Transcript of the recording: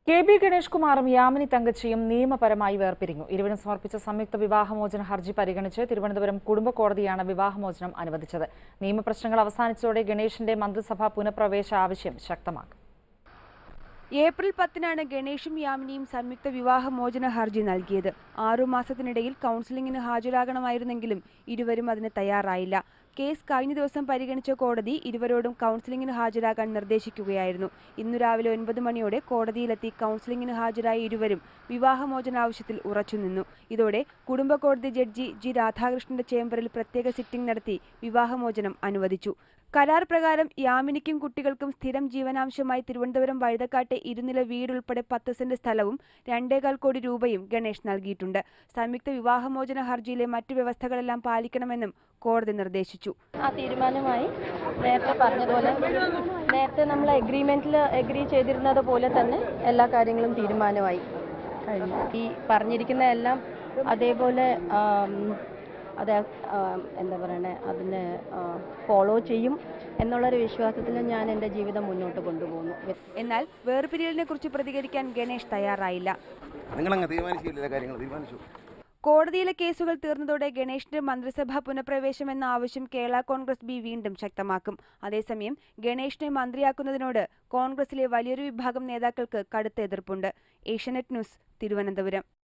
K B Ganesh കുമാറും യാമിനി തങ്കച്ചിയും നിയമപരമായി വേർപിരിഞ്ഞു ഇരുവരും സമർപ്പിച്ച സംയുക്ത വിവാഹമോചന ഹർജി പരിഗണിച്ച് തിരുവനന്തപുരം കുടുംബ കോടതിയാണ് വിവാഹമോചനം അനുവദിച്ചത് നിയമപ്രശ്നങ്ങൾ അവസാനിച്ചതോടെ ഗണേഷിന്റെ മന്ത്രിസഭാ പുനഃപ്രവേശ ആവശ്യം ശക്തമാക്കും ഏപ്രിൽ പത്തിനാണ് ഗണേഷും യാമിനിയും സംയുക്ത വിവാഹമോചന ഹർജി നൽകിയത് ആറുമാസത്തിനിടയിൽ കൗൺസിലിംഗിന് ഹാജരാകണമായിരുന്നെങ്കിലും ഇരുവരും അതിന് തയ്യാറായില്ല കേസ് കഴിഞ്ഞ ദിവസം പരിഗണിച്ച കോടതി ഇരുവരോടും കൗൺസിലിംഗിന് ഹാജരാകാൻ നിർദ്ദേശിക്കുകയായിരുന്നു ഇന്നു രാവിലെ ഒൻപത് മണിയോടെ കോടതിയിലെത്തി കൗൺസിലിംഗിന് ഹാജരായ ഇരുവരും വിവാഹമോചന ആവശ്യത്തിൽ ഉറച്ചുനിന്നു ഇതോടെ കുടുംബ കോടതി ജഡ്ജി ജി രാധാകൃഷ്ണന്റെ ചേംബറിൽ പ്രത്യേക സിറ്റിംഗ് നടത്തി വിവാഹമോചനം അനുവദിച്ചു കരാർ പ്രകാരം യാമിനിക്കും കുട്ടികൾക്കും സ്ഥിരം ജീവനാംശമായി തിരുവനന്തപുരം വഴുതക്കാട്ടെ ഇരുനില വീടുൾപ്പെടെ പത്ത് സെന്റ് സ്ഥലവും രണ്ടേകാൽ കോടി രൂപയും ഗണേഷ് നൽകിയിട്ടുണ്ട് സംയുക്ത വിവാഹമോചന ഹർജിയിലെ മറ്റു വ്യവസ്ഥകളെല്ലാം പാലിക്കണമെന്നും കോടതി നിർദ്ദേശിച്ചു ആ തീരുമാനമായി നേരത്തെ പറഞ്ഞതുപോലെ നേരത്തെ നമ്മൾ എഗ്രിമെന്റിൽ എഗ്രി ചെയ്തിരുന്നത് പോലെ തന്നെ എല്ലാ കാര്യങ്ങളും തീരുമാനമായി കഴിഞ്ഞു ഈ പറഞ്ഞിരിക്കുന്ന എല്ലാം അതേപോലെ ആം, അത് ആം, എന്താ പറയണേ അതിനെ ഫോളോ ചെയ്യും എന്നുള്ളൊരു വിശ്വാസത്തിൽ ഞാൻ എൻ്റെ ജീവിതം മുന്നോട്ട് കൊണ്ടുപോകുന്നു എന്നാൽ വേർപിരിയലിനെ കുറിച്ച് പ്രതികരിക്കാൻ ഗണേഷ് തയ്യാറായില്ല നിങ്ങളങ്ങ് തീരുമാനിച്ചില്ല കാര്യങ്ങൾ തീരുമാനിച്ചു കോടതിയിലെ കേസുകൾ തീർന്നതോടെ ഗണേഷിന്റെ മന്ത്രിസഭാ പുനഃപ്രവേശം എന്ന ആവശ്യം കേരള കോൺഗ്രസ് ബി വീണ്ടും ശക്തമാക്കും അതേസമയം ഗണേഷിനെ മന്ത്രിയാക്കുന്നതിനോട് കോൺഗ്രസിലെ വലിയൊരു വിഭാഗം നേതാക്കൾക്ക് കടുത്ത എതിർപ്പുണ്ട് ഏഷ്യാനെറ്റ് ന്യൂസ് തിരുവനന്തപുരം